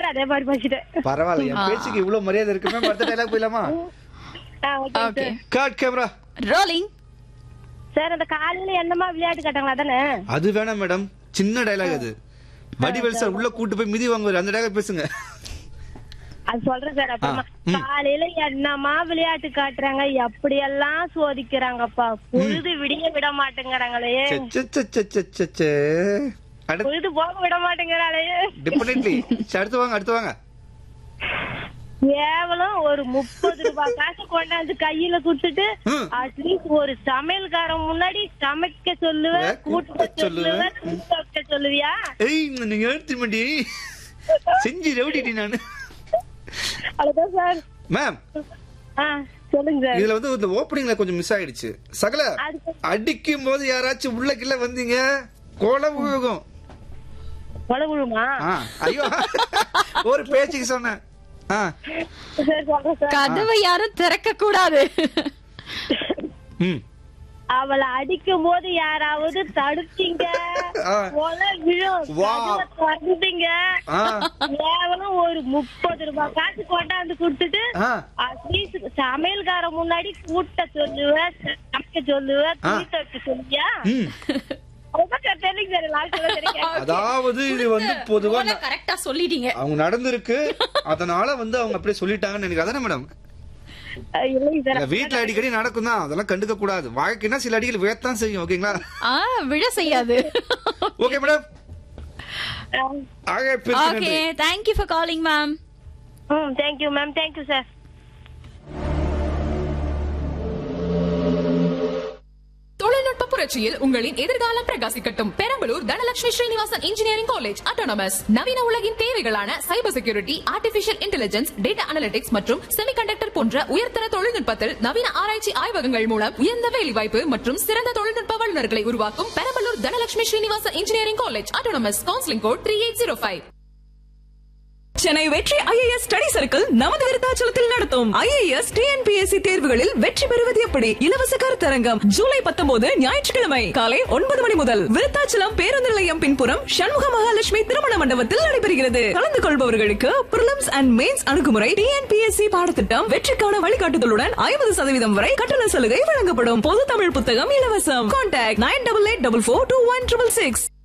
அதே மாதிரி படிச்சுட்டேன் பரவாயில்ல என் பேச்சுக்கு இவ்வளவு மரியாதை இருக்குமே அடுத்த டைலாக் போயிடலாமா ஆ, okay okay sir. Got camera rolling sir அந்த காலையில என்னமா விளையாட்டு காட்டாங்களா தானே அது வேணாம் மேடம் சின்ன டைலாக் அது வடிவேல் சார் உள்ள கூட்டு போய் மிதி வாங்குவாரு அந்த டைலாக் பேசுங்க அது சொல்றேன் சார் அப்புறமா ஆ, ம். காலையில என்னமா விளையாட்டு காட்டுறாங்க எப்படியெல்லாம் சோதிக்கிறாங்கப்பா பொழுது விடிய விட மாட்டேங்கிறாங்களே ச்சே, ச்சே, ச்சே, ச்சே, ச்சே, ச்சே. அடுத்து பொழுது போக விட மாட்டேங்கிறாளே டெஃபினெட்லி அடுத்து வாங்க அடுத்து வாங்க கேவலம் ஒரு முப்பது ரூபாய் காசு கொண்டாந்து கையில குடுத்துட்டு ம். அட்லீஸ்ட் ஒரு சமையல்காரன் முன்னாடி சமைக்க சொல்லுவேன் வே, கூட்ட கூட்ட சொல்லுவேன். சொல்லுவேன் தூக்க வைக்க சொல்லுவியா ஏய் நீங்க எடுத்து மண்டி செஞ்சு ரவுடிட்டி நானு அவ்வளவுதான் சார் மேம் ஆ சொல்லுங்க சார் இதுல வந்து இந்த ஓப்பனிங்ல கொஞ்சம் மிஸ் ஆயிடுச்சு சகல அது- அடிக்கும் போது யாராச்சும் உள்ள கிள்ள வந்தீங்க கோல விழுகும் கொலை விழுமா ஆ, ஐயோ ஒரு பேச்சுக்கு சொன்னேன் ஆ, சார் சொல்றேன் சார் கதவை யாரும் திறக்க கூடாது ம் அவளை அடிக்கும் போது யாராவது தடுத்தீங்க ஆ. கொலை விழும் வா. கதவை திறந்தீங்க ஆ, கேவலம் ஒரு முப்பது ரூபாய் காசு கொண்டாந்து கொடுத்துட்டு ஆ. அட்லீஸ்ட் சமையல்காரன் முன்னாடி கூட்ட சொல்லுவேன் சமைக்க சொல்லுவேன் ஆ. துணி துவைக்க சொல்லுவியா ம். அவ்வளவுதான் சார் தெரியுங்க சார் லாஸ்ட் தெரியும் அதாவது இது வந்து பொதுவா ந- கரெக்டா சொல்லிட்டீங்க அவங்க நடந்திருக்கு அதனால வந்து அவங்க அப்படியே சொல்லிட்டாங்கன்னு எனக்கு அதானே மேடம் இல்லைங்க சார் இல்ல, வீட்ல அடிக்கடி நடக்கும் தான் அதெல்லாம் கண்டுக்க கூடாது வாழ்க்கைனா சில அடிகள் வேத்தான் செய்யும் ஓகேங்களா ஆ விழ செய்யாது ஓகே மேடம் ஆக பேருக்கு ஓகே நன்றி தேங்க்யூ ஃபார் காலிங் மேம் ம் தேங்க்யூ மேம் தேங்க்யூ சார் தொழில்நுட்ப புரட்சியில் உங்களின் எதிர்காலம் பிரகாசிக்கட்டும் Perambalur Dhanalakshmi Srinivasan engineering college autonomous நவீன உலகின் தேவைகளான cyber security artificial intelligence data analytics மற்றும் செமிகண்டக்டர் போன்ற உயர்தர தொழில்நுட்பத்தில் நவீன ஆராய்ச்சி ஆய்வகங்கள் மூலம் உயர்ந்த வேலைவாய்ப்பு மற்றும் சிறந்த தொழில்நுட்ப வல்லுநர்களை உருவாக்கும் Perambalur Dhanalakshmi Srinivasan engineering college autonomous counselling code three eight zero five Chennai Vetri IAS study circle நமது விருத்தாச்சலத்தில் நடத்தும் ஐஏஎஸ் டிஎன்பிஎஸ்சி தேர்வுகளில் வெற்றி பெறுவது எப்படி இலவச கருத்தரங்கம் ஜூலை பத்தொன்பது ஞாயிற்றுக்கிழமை காலை ஒன்பது மணி முதல் விருத்தாச்சலம் பேருந்து நிலையம் பின்புறம் சண்முக மகாலட்சுமி திருமண மண்டபத்தில் நடைபெறுகிறது கலந்து கொள்பவர்களுக்கு பிரிலிம்ஸ் அண்ட் மெயின்ஸ் அணுகுமுறை டிஎன்பிஎஸ்சி பாடத்திட்டம் வெற்றிக்கான வழிகாட்டுதலுடன் ஐம்பது சதவீதம் வரை கட்டண சலுகை வழங்கப்படும் பொது தமிழ் புத்தகம் இலவசம் contact nine double eight double four two one triple six